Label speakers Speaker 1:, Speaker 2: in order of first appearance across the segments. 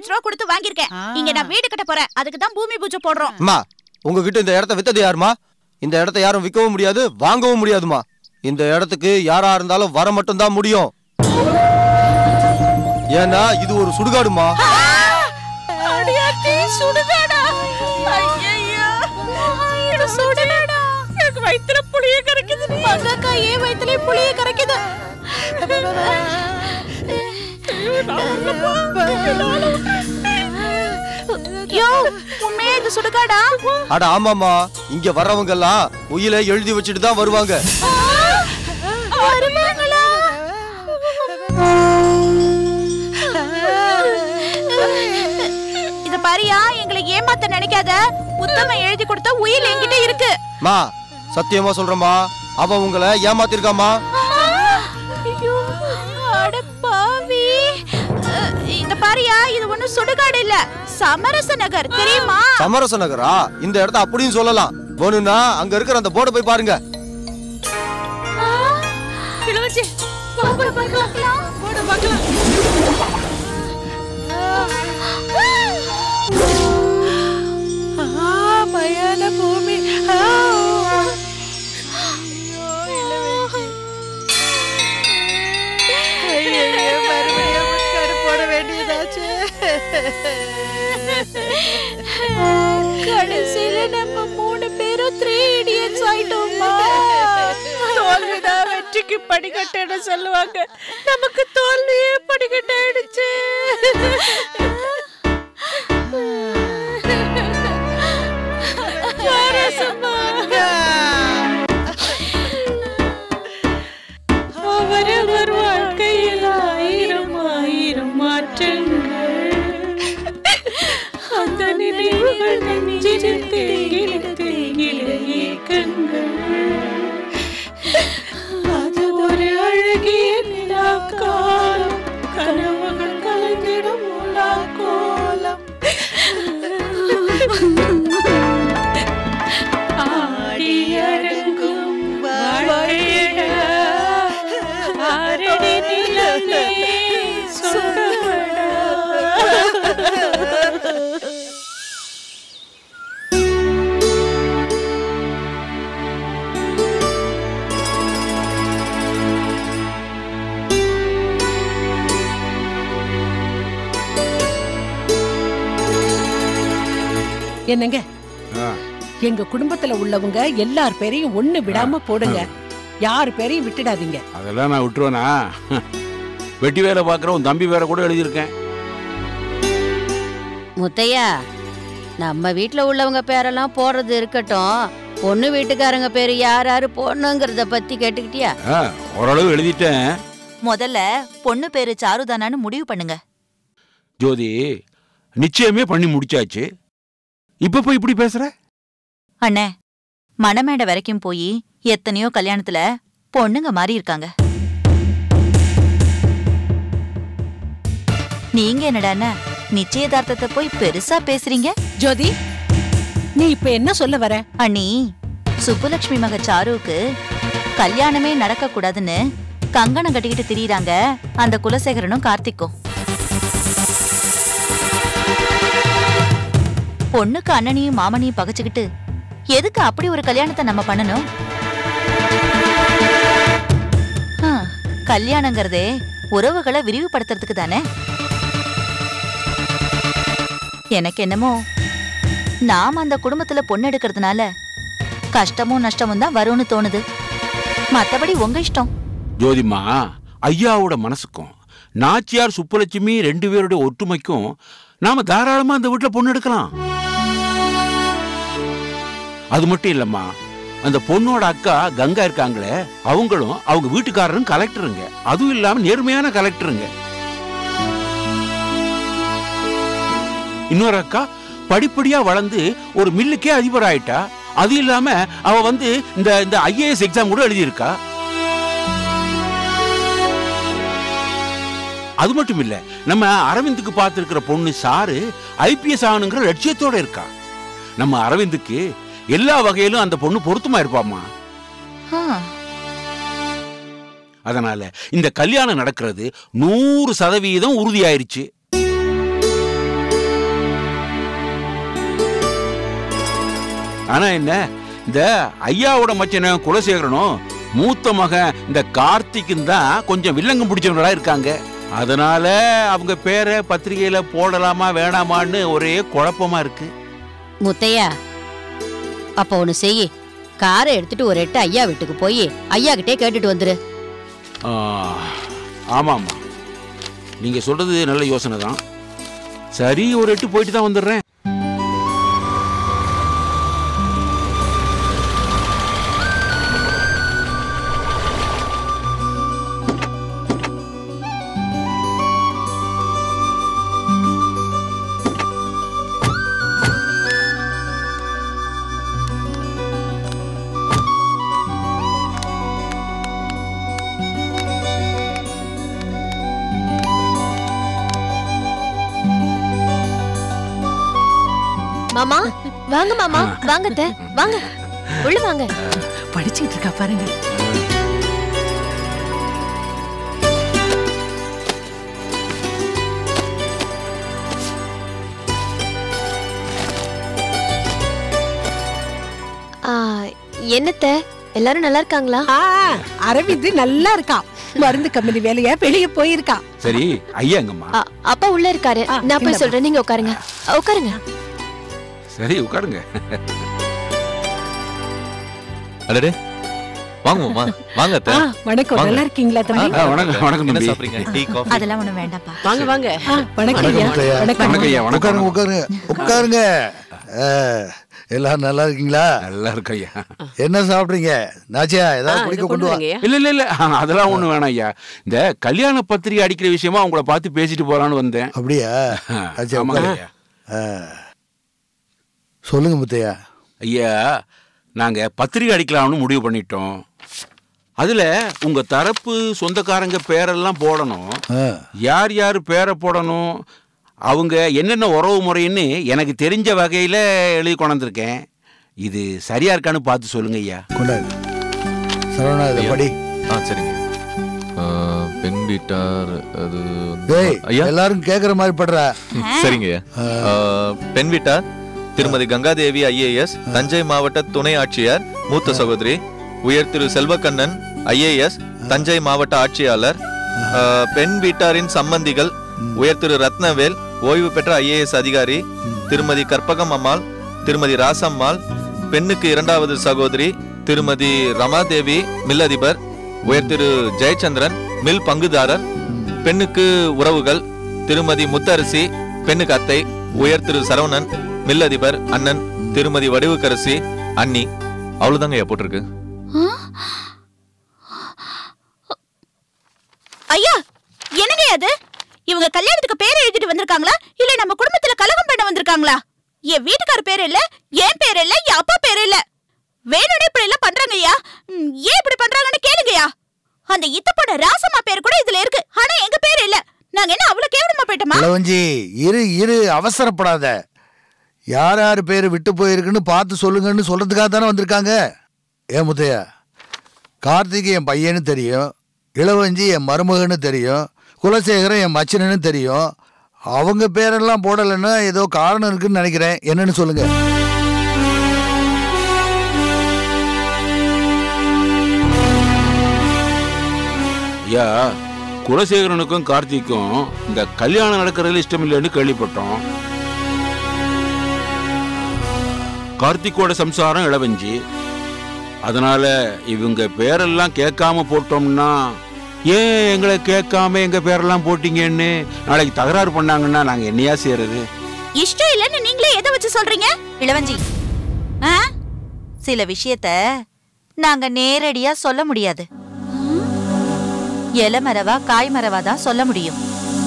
Speaker 1: லட்ச ரூபா கொடுத்து வாங்கியிருக்கேன் இங்க நான் வீடு கட்ட போறேன் அதுக்கு தான் பூமி பூஜை போடுறோம்
Speaker 2: அம்மா உங்ககிட்ட இந்த இடத்த வித்தது யாருமா இந்த இடத்த யாரும் விற்கவும் முடியாது வாங்கவும் முடியாதுமா இந்த இடத்துக்கு யாரா இருந்தாலும் வர மட்டும் தான் முடியும் ஏன்னா இது ஒரு சுடுகாடுமா
Speaker 1: அடியாத்தி சுடுகாடா ஐயையோ இது சுடுகாடா எனக்கு வயித்துல புளிய கரைக்குது மங்கக்கா ஏன் வயித்துல புளிய கரைக்குது யோ உண்மையா இது சுடுகாடா
Speaker 2: அட ஆமாமா இங்க வர்றவங்க எல்லாம் உயிரை எழுதி வச்சுட்டு தான் வருவாங்க
Speaker 1: வருவாங்களா இத பாரியா எங்களை ஏமாத்த நினைக்காத உத்தம எழுதி கொடுத்த உயில் என்கிட்ட இருக்கு
Speaker 2: மா சத்தியமா சொல்றேம்மா அவன் உங்களை ஏமாத்திருக்காமா
Speaker 1: ஐயோ, அட பாவி அஹ், இத பாரியா இது ஒண்ணும் சுடுகாடு இல்ல சமரச நகர் தெரியுமா
Speaker 2: சமரச நகரா இந்த இடத்த அப்படின்னு சொல்லலாம் வேணும்னா அங்க இருக்கிற அந்த போர்டை போய் பாருங்க
Speaker 1: இளவரசி வா போய் பார்க்கலாம் போட பார்க்கலாம்
Speaker 3: மயான பூமி ஆ. ஐயையோ, மறுபடியும் முட்காடு போட வேண்டியதாச்சு
Speaker 1: கடைசியில நம்ம மூணு பேரும் த்ரீ இடியட்ஸ் ஆயிட்டோமா
Speaker 3: தோல்விதான் வெற்றிக்கு படிக்கட்டுன்னு சொல்லுவாங்க நமக்கு தோல்வியே படிக்கட்டாயிடுச்சு அவரவர் வாழ்க்கையில் ஆயிரம் ஆயிரம் மாற்றங்கள் அந்த நினைவுகள் நெஞ்சில் தேங்கிட தேங்கிட ஏக்கங்கள் அது ஒரு அழகிய நிலாக்காலம் கனவுகள் கலந்திடும் உலா கோலம் ஆடி அடங்கும் வாழ்க்கையடா ஆரடி நிலமே சொந்தமடா
Speaker 4: என்னங்க எங்க குடும்பத்துல உள்ளவங்க எல்லார் பேரையும் ஒண்ணு விடாம போடுங்க யார் பேரையும் விட்டுடாதீங்க
Speaker 5: அதெல்லாம் நான் விட்டுருவேனா வெட்டி வேலை பார்க்குற உன் தம்பி வேற கூட எழுதியிருக்கேன்
Speaker 6: முத்தையா நம்ம வீட்ல உள்ளவங்க பேரெல்லாம் போடுறது இருக்கட்டும் பொண்ணு வீட்டுக்காரங்க பேர் யார் யாரு போடணுங்கிறத பத்தி கேட்டுக்கிட்டியா
Speaker 5: ஆ, ஓரளவு எழுதிட்டேன்
Speaker 7: முதல்ல பொண்ணு பேரு சாருதானான்னு முடிவு பண்ணுங்க
Speaker 5: ஜோதி நிச்சயமே பண்ணி முடிச்சாச்சு இப்ப போய் இப்படி பேசுற
Speaker 7: அண்ணே மணமேடை வரைக்கும் போய் எத்தனையோ கல்யாணத்துல பொண்ணுங்க மாறி இருக்காங்க நீங்க என்னடாண்ணா நிச்சயதார்த்தத்தை போய் பெருசா பேசுறீங்க
Speaker 4: ஜோதி நீ இப்ப என்ன சொல்ல வர
Speaker 7: அண்ணி சுப்புலட்சுமி மக சாருவுக்கு கல்யாணமே நடக்க கூடாதுன்னு கங்கணம் கட்டிக்கிட்டு திரியுறாங்க அந்த குலசேகரனும் கார்த்திக்கும் பொண்ணுக்கு அண்ணனையும் மாமனையும் பகைச்சுக்கிட்டு எதுக்கு அப்படி ஒரு கல்யாணத்தை நம்ம பண்ணணும் ஆ, கல்யாணங்கிறதே உறவுகளை விரிவுபடுத்துறதுக்கு தானே எனக்கு என்னமோ நாம அந்த குடும்பத்துல பொண்ணு எடுக்கிறதுனால கஷ்டமும் நஷ்டமும் தான் வரும்னு தோணுது மத்தபடி உங்க இஷ்டம்
Speaker 5: ஜோதிமா ஐயாவோட மனசுக்கும் நாச்சியார் சுப்புலட்சுமி ரெண்டு பேருடைய ஒற்றுமைக்கும் நாம தாராளமா அந்த வீட்டுல பொண்ணு எடுக்கலாம் அது மட்டும் இல்லம்மா அந்த பொண்ணோட அக்கா கங்கா இருக்காங்களே அவங்களும் அவங்க வீட்டுக்காரரும் கலெக்டருங்க அதுவும் இல்லாம நேர்மையான கலெக்டருங்க இன்னொரு அக்கா படிப்படியா வளர்ந்து ஒரு மில்லுக்கே அதிபர் ஆயிட்டா அது இல்லாம அவ வந்து இந்த இந்த ஐஏஎஸ் எக்ஸாம் கூட எழுதியிருக்கா அது மட்டும் இல்ல நம்ம அரவிந்துக்கு பார்த்திருக்கிற பொண்ணு சாரு ஐபிஎஸ் ஆகணுங்கிற லட்சியத்தோட இருக்கா நம்ம அரவிந்துக்கு எல்லா வகையிலும் அந்த பொண்ணு பொருத்தமா இருப்பாமா
Speaker 7: ஆ,
Speaker 5: அதனால இந்த கல்யாணம் நடக்கிறது நூறு சதவீதம் உறுதியாயிருச்சு ஆனா என்ன இந்த ஐயாவோட மச்சனை குலசேகரனும் மூத்த மகன் இந்த கார்த்திக்கும் தான் கொஞ்சம் வில்லங்கம் பிடிச்சவங்களா இருக்காங்க அதனால அவங்க பேரை பத்திரிகையில போடலாமா வேணாமான்னு ஒரே குழப்பமா இருக்கு
Speaker 6: முத்தையா அப்ப ஒண்ணு செய்யி காரை எடுத்துட்டு ஒரு எட்டு ஐயா வீட்டுக்கு போய் ஐயா கிட்டே கேட்டுட்டு வந்துரு
Speaker 5: ஆ, ஆமாம்மா நீங்க சொல்றது நல்ல யோசனை தான் சரி ஒரு எட்டு போயிட்டு தான் வந்துடுறேன்
Speaker 8: மாமா வாங்க மாமா வாங்க அத்தை, வாங்க உள்ள வாங்க
Speaker 4: படிச்சுட்டு இருக்கா பாருங்க
Speaker 8: ஆ, என்னத்த எல்லாரும் நல்லா இருக்காங்களா
Speaker 4: ஆ, அரவிந்த் நல்லா இருக்கான் மருந்து கம்பெனி வேலையா வெளிய போயிருக்கான்
Speaker 5: சரி ஐயா எங்கம்மா
Speaker 8: ஆ, அப்பா உள்ள இருக்காரு
Speaker 4: ஆ,
Speaker 8: நான் போய்
Speaker 4: இந்தாம்மா.
Speaker 8: சொல்றேன் நீங்க உட்காருங்க உட்காருங்க
Speaker 5: சரி உட்காருங்க
Speaker 9: அடடே வாங்குவோமா வாங்க அத்தை.
Speaker 4: ஆ, வணக்கம்
Speaker 9: வாங்க.
Speaker 4: நல்லா இருக்கீங்களா தம்பி
Speaker 5: ஆ, வணக்கம் வணக்கம்
Speaker 9: என்ன
Speaker 5: தம்பி
Speaker 9: சாப்பிடுறீங்க டீ காஃபி
Speaker 7: அதெல்லாம் ஒண்ணும் வேண்டாம்ப்பா
Speaker 3: வாங்க வாங்க
Speaker 4: ஆ, வணக்கம் ஐயா
Speaker 10: முத்தையா.
Speaker 4: வணக்கம்
Speaker 5: வணக்கம் ஐயா
Speaker 10: உட்காருங்க
Speaker 5: வணக்கம்
Speaker 10: உட்காருங்க உட்காருங்க ஆ, எல்லாரும் நல்லா இருக்கீங்களா
Speaker 5: நல்லா இருக்கு ஐயா
Speaker 10: என்ன சாப்பிடுறீங்க நாச்சியா
Speaker 3: ஆ,
Speaker 10: ஏதாவது
Speaker 3: இதை
Speaker 10: குடிக்க
Speaker 3: கொண்டு
Speaker 10: கொண்டு வா
Speaker 3: வாங்கய்யா.
Speaker 5: இல்ல இல்ல இல்ல அதெல்லாம் ஒண்ணு வேணாம் ஐயா இந்த கல்யாண பத்திரிகை அடிக்கிற விஷயமா உங்களை பார்த்து பேசிட்டு போலான்னு வந்தேன்
Speaker 10: அப்படியா நாச்சியா
Speaker 5: ஆமாங்க
Speaker 10: உட்காரு.
Speaker 5: ஐயா
Speaker 10: ஆ. சொல்லுங்க முத்தையா
Speaker 5: ஐயா நாங்க பத்திரிகை அடிக்கலாம்னு முடிவு பண்ணிட்டோம் அதுல உங்க தரப்பு சொந்தக்காரங்க பேரெல்லாம் போடணும்
Speaker 10: ஆ.
Speaker 5: யார் யார் பேரை போடணும் அவங்க என்னென்ன உறவு முறைன்னு எனக்கு தெரிஞ்ச வகையில எழுதி கொண்டிருக்கேன் இது சரியா இருக்கான்னு பார்த்து சொல்லுங்க ஐயா
Speaker 10: கொண்டாரு சரவணா இதை படி
Speaker 9: ஆ சரிங்க ஆ, பெண் வீட்டார் அது வந்து-
Speaker 10: டேய்
Speaker 9: ஐயா
Speaker 10: எல்லாரும் கேக்குற மாதிரி படுற
Speaker 9: சரிங்க ஐயா ஆ, பெண் வீட்டார் திருமதி கங்காதேவி ஐஏஎஸ் தஞ்சை மாவட்ட துணை ஆட்சியர் மூத்த சகோதரி உயர் திரு செல்வக்கண்ணன் ஐஏஎஸ் தஞ்சை மாவட்ட ஆட்சியாளர் ஆ, பெண் வீட்டாரின் சம்பந்திகள் உயர் திரு ரத்னவேல் ஓய்வு பெற்ற ஐஏஎஸ் அதிகாரி திருமதி கற்பகம் அம்மாள் திருமதி ராசம்மாள் பெண்ணுக்கு இரண்டாவது சகோதரி திருமதி ரமாதேவி மில் அதிபர் உயர் திரு ஜெயச்சந்திரன் மில் பங்குதாரர் பெண்ணுக்கு உறவுகள் திருமதி முத்தரசி பெண்ணுக்கு அத்தை உயர் திரு சரவணன் மில் அதிபர் அண்ணன் திருமதி வடிவுக்கரசி அண்ணி அவ்வளவுதாங்க ஐயா போட்டிருக்கு
Speaker 1: ஐயா என்னங்க அது இவங்க கல்யாணத்துக்கு பேர் எழுதிட்டு வந்திருக்காங்களா இல்ல நம்ம குடும்பத்துல கலகம் பண்ண வந்திருக்காங்களா என் வீட்டுக்கார பேர் இல்ல என் பேர் இல்ல என் அப்பா பேர் இல்ல வேணும்னே இப்படி எல்லாம் பண்றாங்க ஐயா ம், ஏன் இப்படி பண்றாங்கன்னு கேளுங்கய்யா அந்த இத்தப்போட ராசம்மா பேர் கூட இதுல இருக்கு ஆனா எங்க பேர் இல்ல நாங்க என்ன அவ்வளவு கேவலமா போயிட்டோமா
Speaker 10: இளவஞ்சி இரு இரு அவசரப்படாத யார் யார் பேர் விட்டு போயிருக்குன்னு பார்த்து சொல்லுங்கன்னு சொல்றதுக்காக தானே வந்திருக்காங்க ஏன் முத்தையா கார்த்திக் என் பையன்னு தெரியும் இளவஞ்சி என் மருமகன்னு தெரியும் குலசேகரன் என் மச்சனன்னு தெரியும் அவங்க பேரெல்லாம் போடலைன்னா ஏதோ காரணம் இருக்குன்னு நினைக்கிறேன் என்னன்னு சொல்லுங்க
Speaker 5: ஐயா குலசேகரனுக்கும் கார்த்திக்கும் இந்த கல்யாணம் நடக்கிறதுல இஷ்டம் இல்லைன்னு கேள்விப்பட்டோம் கார்த்திக்கோட சம்சாரம் இளவஞ்சி அதனால இவங்க பேரெல்லாம் கேட்காம போட்டோம்னா ஏன் எங்களை கேட்காம எங்க பேரெல்லாம் போட்டீங்கன்னு நாளைக்கு தகராறு பண்ணாங்கன்னா நாங்க என்னையா செய்யறது
Speaker 1: இஷ்டம் இல்லன்னு நீங்களே எதை வச்சு சொல்றீங்க
Speaker 7: இளவஞ்சி
Speaker 1: ஆ?
Speaker 7: சில விஷயத்த நாங்க நேரடியா சொல்ல முடியாது இலை மரவா காய் மரவா தான் சொல்ல முடியும்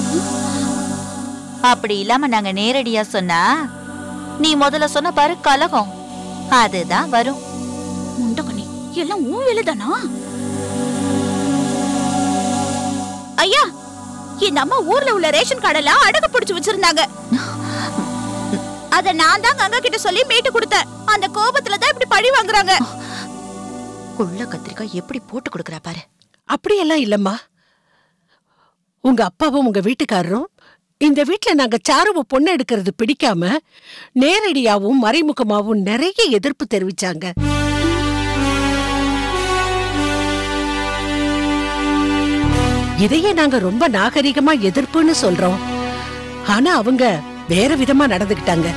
Speaker 7: அப்படி இல்லாம நாங்க நேரடியா சொன்னா நீ முதல்ல சொன்ன பாரு கலகம் அதுதான் வரும்
Speaker 1: முண்டகனி எல்லாம் உன் வேலைதானா ஐயா இந்த அம்மா ஊர்ல உள்ள ரேஷன் கார்டெல்லாம் அடகு பிடிச்சு வச்சிருந்தாங்க அத நான் தான் கங்கா கிட்ட சொல்லி மீட்டு கொடுத்தேன் அந்த கோபத்துல தான் இப்படி பழி வாங்குறாங்க
Speaker 7: குள்ள கத்திரிக்காய் எப்படி போட்டு கொடுக்கறா பாரு
Speaker 4: அப்படியெல்லாம் இல்லம்மா உங்க அப்பாவும் உங்க வீட்டுக்காரரும் இந்த வீட்ல நாங்க சாருவ பொண்ணு எடுக்கிறது பிடிக்காம நேரடியாவும் மறைமுகமாவும் நிறைய எதிர்ப்பு தெரிவிச்சாங்க இதையே நாங்க ரொம்ப நாகரிகமா எதிர்ப்புன்னு சொல்றோம் ஆனா அவங்க வேற விதமா நடந்துக்கிட்டாங்க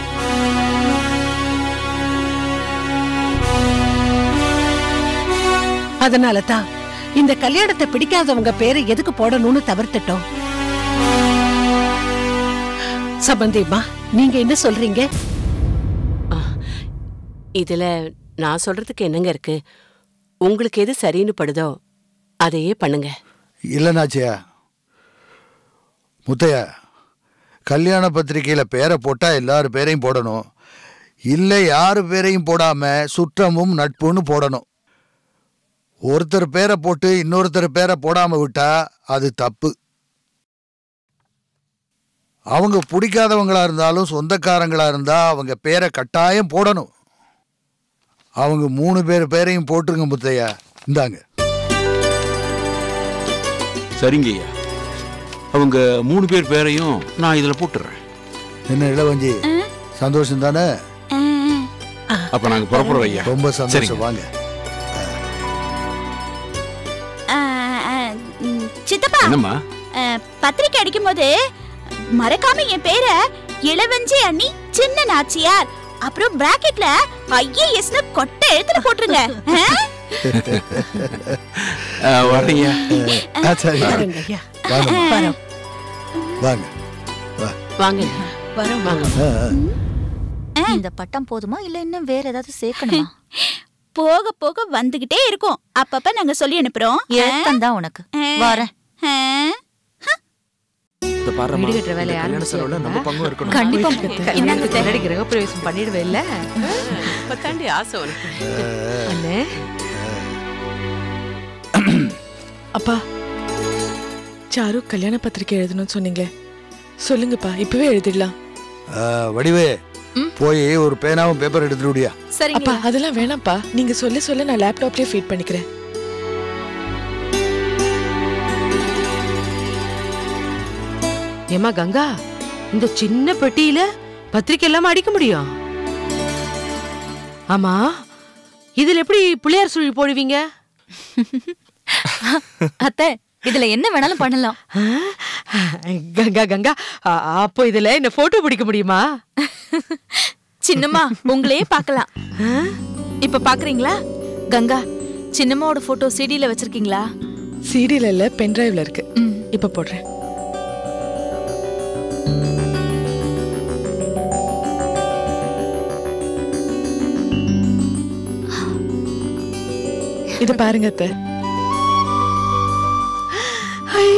Speaker 4: அதனால தான் இந்த கல்யாணத்தை பிடிக்காதவங்க பேரை எதுக்கு போடணும்னு தவிர்த்துட்டோம் சம்பந்தியம்மா நீங்க என்ன சொல்றீங்க
Speaker 11: இதுல நான் சொல்றதுக்கு என்னங்க இருக்கு உங்களுக்கு எது சரின்னு படுதோ அதையே பண்ணுங்க
Speaker 10: இல்லைனாச்சியா முத்தையா கல்யாண பத்திரிக்கையில் பேரை போட்டால் எல்லார் பேரையும் போடணும் இல்லை யார் பேரையும் போடாமல் சுற்றமும் நட்புன்னு போடணும் ஒருத்தர் பேரை போட்டு இன்னொருத்தர் பேரை போடாமல் விட்டா அது தப்பு அவங்க பிடிக்காதவங்களா இருந்தாலும் சொந்தக்காரங்களா இருந்தா அவங்க பேரை கட்டாயம் போடணும் அவங்க மூணு பேர் பேரையும் போட்டுருங்க முத்தையா இந்தாங்க
Speaker 5: சரிங்க ஐயா அவங்க மூணு பேர் பேரையும் நான் இதுல போட்டுறேன்
Speaker 10: என்ன இளவஞ்சி சந்தோஷம் தானே
Speaker 5: அப்ப நாங்க புறப்படுறோம் ஐயா
Speaker 10: ரொம்ப
Speaker 5: சரிங்க.
Speaker 10: சந்தோஷம் வாங்க
Speaker 1: ஆ, ஆ, ம், சித்தப்பா
Speaker 5: என்னம்மா
Speaker 1: ஆ, பத்திரிக்கை அடிக்கும் போது மறக்காம என் பேரை இளவஞ்சி அண்ணி சின்ன நாச்சியார் அப்புறம் பிராக்கெட்ல ஐஏஎஸ்னு கொட்டை எழுத்துல போட்டுருங்க ஆ?
Speaker 5: அஹ், வரேன் ஐயா
Speaker 10: ஆ, சரி
Speaker 4: பாருங்க ஐயா
Speaker 10: வாங்கம்மா.
Speaker 4: வரோம்
Speaker 10: வாங்க
Speaker 11: வாங்க
Speaker 4: வரோம்
Speaker 11: வாங்க
Speaker 10: ஆ, ஆ.
Speaker 7: இந்த பட்டம் போதுமா இல்ல இன்னும் வேற ஏதாவது சேர்க்கணுமா
Speaker 1: போக போக வந்துகிட்டே இருக்கும் அப்பப்ப நாங்க சொல்லி அனுப்புறோம்
Speaker 7: ஏத்தம் தான் உனக்கு வரேன்
Speaker 1: ஆ?
Speaker 12: இந்த பாருமா
Speaker 13: வீடு கட்டுற வேலையை
Speaker 12: கல்யாண செலவுல நம்ம பங்கும் இருக்கணும்
Speaker 7: கண்டிப்பா
Speaker 13: என்னங்க முன்னாடி கிரகப்பிரவேசம் பண்ணிடுவே இல்ல
Speaker 11: இப்பதாண்டி ஆசை உனக்கு
Speaker 13: அண்ணே
Speaker 3: அப்பா சாரு கல்யாண பத்திரிக்கை எழுதணும்னு சொன்னீங்க சொல்லுங்கப்பா இப்பவே எழுதிடலாம்
Speaker 10: ஆ, வடிவே போய் ஒரு பேனாவும் பேப்பர் எடுத்துட்டு விடியா
Speaker 3: அப்பா அதெல்லாம் வேணாம்ப்பா நீங்க சொல்ல சொல்ல நான் லேப்டாப்லயே ஃபீட் பண்ணிக்கிறேன்
Speaker 13: ஏமா கங்கா இந்த சின்ன பெட்டியில பத்திரிக்கை எல்லாம் அடிக்க முடியும் ஆமா இதுல எப்படி பிள்ளையார் சுழி போடுவீங்க
Speaker 7: அத்தை இதுல என்ன வேணாலும் பண்ணலாம்
Speaker 13: கங்கா கங்கா அ- அப்போ இதுல இந்த போட்டோ பிடிக்க முடியுமா
Speaker 14: சின்னம்மா உங்களையே பார்க்கலாம் இப்ப பாக்குறீங்களா கங்கா சின்னம்மாவோட போட்டோ சிடில வச்சிருக்கீங்களா
Speaker 3: சிடில இல்ல பென் டிரைவ்ல இருக்கு இப்ப போடுறேன் இது பாருங்க அத்தை ஐ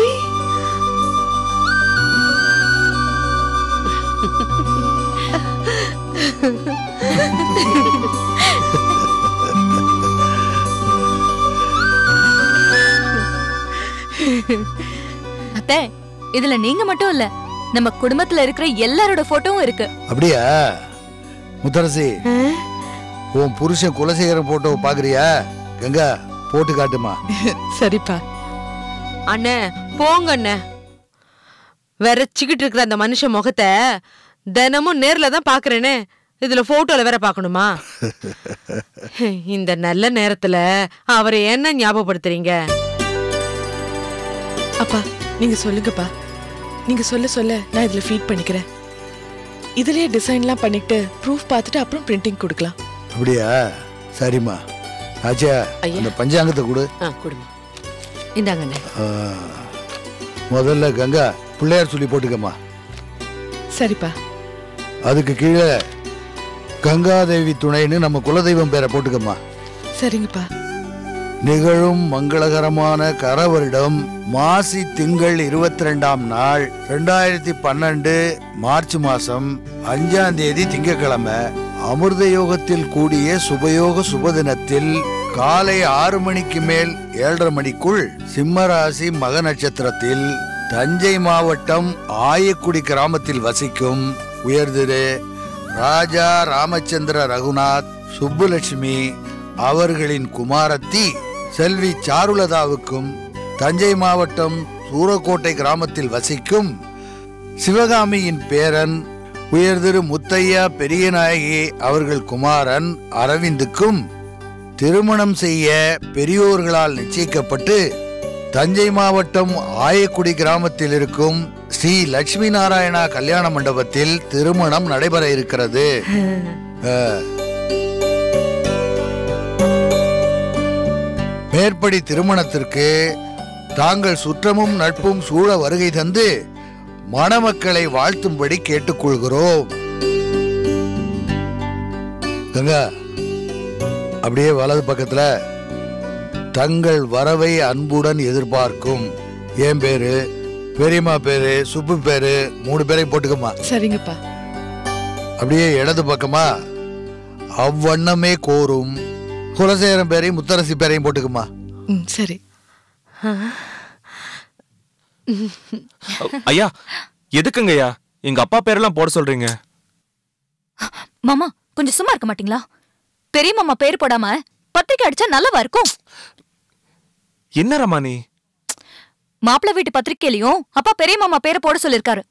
Speaker 14: அத்தை இதுல நீங்க மட்டும் இல்ல நம்ம குடும்பத்துல இருக்கிற எல்லாரோட போட்டோவும் இருக்கு
Speaker 10: அப்படியா முத்தரசி உன் புருஷன் குலசேகரன் போட்டோ பாக்குறியா கங்கா போட்டு காட்டுமா
Speaker 3: சரிப்பா
Speaker 13: அண்ணே போங்க அண்ணே விரைச்சிக்கிட்டு இருக்கிற அந்த மனுஷன் முகத்தை தினமும் நேர்ல தான் பாக்குறேனே இதுல போட்டோல வேற பார்க்கணுமா இந்த நல்ல நேரத்துல அவரை என்ன ஞாபகப்படுத்துறீங்க
Speaker 3: அப்பா நீங்க சொல்லுங்கப்பா நீங்க சொல்ல சொல்ல நான் இதுல ஃபீட் பண்ணிக்கிறேன் இதுலயே டிசைன்லாம் பண்ணிட்டு ப்ரூஃப் பார்த்துட்டு அப்புறம் பிரிண்டிங் கொடுக்கலாம்
Speaker 10: அப்படியா சரிம்மா ஆச்சா அந்த பஞ்சாங்கத்தை கொடு
Speaker 13: ஆ கொடுங்க இந்தாங்க அண்ணே
Speaker 10: ஆ, முதல்ல கங்கா பிள்ளையார் சொல்லி போட்டுக்கம்மா
Speaker 3: சரிப்பா
Speaker 10: அதுக்கு கீழே கங்காதேவி துணைன்னு நம்ம குலதெய்வம் பேரை போட்டுக்கம்மா
Speaker 3: சரிங்கப்பா
Speaker 10: நிகழும் மங்களகரமான கரவருடம் மாசி திங்கள் இருபத்தி ரெண்டாம் நாள் ரெண்டாயிரத்தி பன்னெண்டு மார்ச் மாசம் அஞ்சாம் தேதி திங்கட்கிழமை அமிர்த யோகத்தில் கூடிய சுபயோக சுபதினத்தில் காலை ஆறு மணிக்கு மேல் ஏழரை மணிக்குள் சிம்மராசி மக நட்சத்திரத்தில் தஞ்சை மாவட்டம் ஆயக்குடி கிராமத்தில் வசிக்கும் உயர்திரு ராஜா ராமச்சந்திர ரகுநாத் சுப்புலட்சுமி அவர்களின் குமாரத்தி செல்வி சாருலதாவுக்கும் தஞ்சை மாவட்டம் சூரக்கோட்டை கிராமத்தில் வசிக்கும் சிவகாமியின் பேரன் உயர்திரு முத்தையா பெரியநாயகி அவர்கள் குமாரன் அரவிந்துக்கும் திருமணம் செய்ய பெரியோர்களால் நிச்சயிக்கப்பட்டு தஞ்சை மாவட்டம் ஆயக்குடி கிராமத்தில் இருக்கும் ஸ்ரீ லட்சுமி நாராயணா கல்யாண மண்டபத்தில் திருமணம் நடைபெற இருக்கிறது அஹ், மேற்படி திருமணத்திற்கு தாங்கள் சுற்றமும் நட்பும் சூழ வருகை தந்து மணமக்களை வாழ்த்தும்படி கேட்டுக்கொள்கிறோம் கங்கா அப்படியே வலது பக்கத்துல தங்கள் வரவை அன்புடன் எதிர்பார்க்கும் என் பேரு பெரியம்மா பேரு சுப்பு பேரு மூணு பேரையும் போட்டுக்கம்மா
Speaker 3: சரிங்கப்பா
Speaker 10: அப்படியே இடது பக்கமா அவ்வண்ணமே கோரும் குலசேகரம் பேரையும் முத்தரசி பேரையும் போட்டுக்குமா
Speaker 3: ம் சரி
Speaker 12: ஐயா எதுக்குங்க ஐயா எங்க அப்பா பேரெல்லாம் போட சொல்றீங்க
Speaker 14: மாமா கொஞ்சம் சும்மா இருக்க மாட்டீங்களா பெரிய மாமா பேர் போடாம பத்திரிக்கை அடிச்சா நல்லவா இருக்கும்
Speaker 12: என்ன ரமானி
Speaker 14: மாப்பிள்ளை வீட்டு பத்திரிக்கையிலயும் அப்பா பெரிய மாமா பேரை போட சொல்லிருக்காரு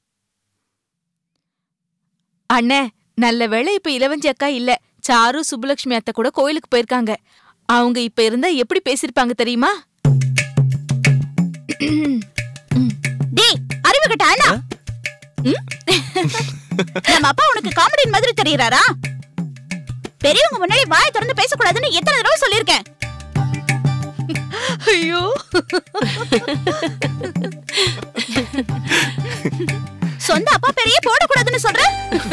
Speaker 15: அண்ணே நல்ல வேளை இப்ப இளவஞ்சி அக்கா இல்ல சாரு சுப்புலட்சுமி அத்தை கூட கோயிலுக்கு போயிருக்காங்க அவங்க இப்ப இருந்தா எப்படி பேசிருப்பாங்க தெரியுமா
Speaker 1: டேய் அறிவு கட்ட அண்ணா நம்ம அப்பா உனக்கு காமெடியன் மாதிரி தெரியறாரா பெரியவங்க முன்னாடி வாய் திறந்து பேசக்கூடாதுன்னு எத்தனை தடவை சொல்லியிருக்கேன்
Speaker 3: ஐயோ
Speaker 1: சொந்த அப்பா பெரிய போடக்கூடாதுன்னு சொல்றேன்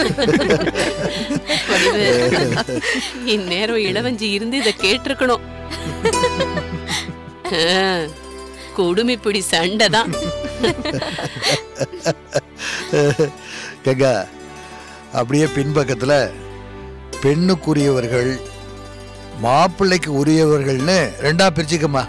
Speaker 11: வடிவு. இந்நேரம் இளவஞ்சி இருந்து இத கேட்டிருக்கணும் ஆ, குடுமிப்பிடி சண்டை தான்
Speaker 10: கங்கா அப்படியே பின்பக்கத்துல பெண்ணுக்குரியவர்கள் மாப்பிள்ளைக்கு உரியவர்கள்னு ரெண்டா பிரிச்சுக்கம்மா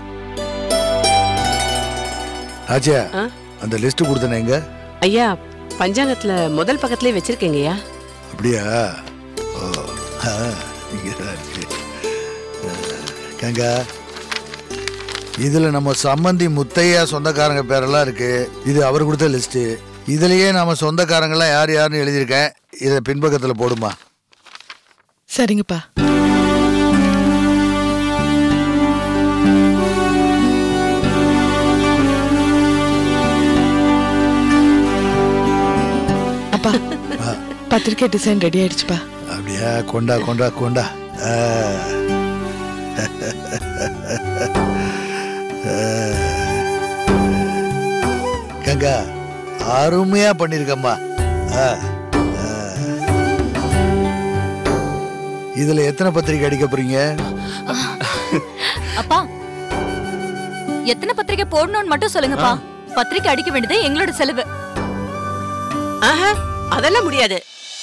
Speaker 10: ஆச்சியா
Speaker 11: ஆ?
Speaker 10: அந்த லிஸ்ட் கொடுத்தனே எங்க
Speaker 11: ஐயா பஞ்சாங்கத்துல முதல் பக்கத்திலே வச்சிருக்கீங்கய்யா
Speaker 10: அப்படியா ஓ ஆ, இங்கதான் இருக்கு ஆ, கங்கா இதுல நம்ம சம்பந்தி முத்தையா சொந்தக்காரங்க பேரெல்லாம் இருக்கு இது அவர் கொடுத்த லிஸ்ட் இதுலயே நம்ம சொந்தக்காரங்கெல்லாம் யார் யாருன்னு எழுதியிருக்கேன் இதை பின்பக்கத்துல போடுமா
Speaker 3: சரிங்கப்பா அப்பா பத்திரிக்கை டிசைன் ரெடி ஆயிடுச்சுப்பா
Speaker 10: அப்படியா கொண்டா கொண்டா கொண்டா ஆ. கங்கா அருமையா பண்ணிருக்கம்மா ஆ, ஆ. இதுல எத்தனை பத்திரிக்கை அடிக்க போறீங்க
Speaker 14: அப்பா எத்தனை பத்திரிக்கை போடணும்னு மட்டும் சொல்லுங்கப்பா பத்திரிக்கை அடிக்க வேண்டியது எங்களோட செலவு
Speaker 11: ஆஹா, அதெல்லாம் முடியாது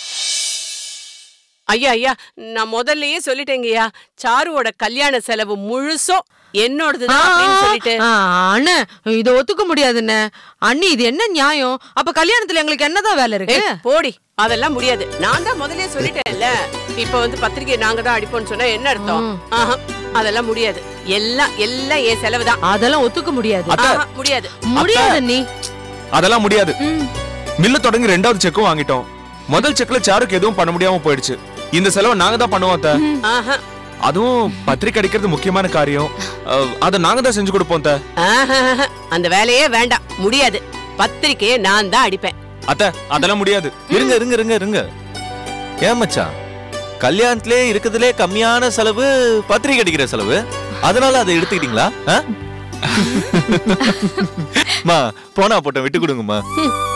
Speaker 11: ஐயா ஐயா நான் முதல்லயே சொல்லிட்டேங்கய்யா சாருவோட கல்யாண செலவு முழுசும் என்னோடதுதான் அப்படின்னு சொல்லிட்டு
Speaker 13: ஆ, அண்ணே இத ஒத்துக்க முடியாதுண்ணே அண்ணி இது என்ன நியாயம் அப்ப கல்யாணத்துல எங்களுக்கு என்னதான் வேலை இருக்கு
Speaker 11: ஏய், போடி அதெல்லாம் முடியாது நான் தான் முதல்லயே சொல்லிட்டேன்ல இப்ப வந்து பத்திரிக்கை நாங்க தான் அடிப்போம்னு சொன்னா என்ன அர்த்தம் ஆஹா, அதெல்லாம் முடியாது எல்லாம் எல்லாம் என் செலவு தான்
Speaker 13: அதெல்லாம் ஒத்துக்க முடியாது
Speaker 12: அத்தை.
Speaker 11: முடியாது
Speaker 13: முடியாது நீ
Speaker 12: அதெல்லாம் முடியாது மில்லு தொடங்கி ரெண்டாவது செக்கும் வாங்கிட்டோம் முதல் செக்ல சாருக்கு எதுவும் பண்ண முடியாம போயிடுச்சு இந்த செலவை நாங்க தான் பண்ணுவோம் அத்தை.
Speaker 11: ஆஹா,
Speaker 12: அதுவும் பத்திரிக்கை அடிக்கிறது முக்கியமான காரியம் அஹ், அதை நாங்க தான் செஞ்சு கொடுப்போம் அத்தை.
Speaker 11: ஆஹா, அந்த வேலையே வேண்டாம் முடியாது பத்திரிக்கையை நான் தான் அடிப்பேன்
Speaker 12: அத்தை அதெல்லாம் முடியாது
Speaker 9: இருங்க இருங்க இருங்க இருங்க ஏன் மச்சான் கல்யாணத்திலே இருக்கிறதுலே கம்மியான செலவு பத்திரிக்கை அடிக்கிற செலவு அதனால அதை எடுத்துக்கிட்டீங்களா ஆ? மா போனா போட்டோம் விட்டு கொடுங்கம்மா
Speaker 11: ஹம்,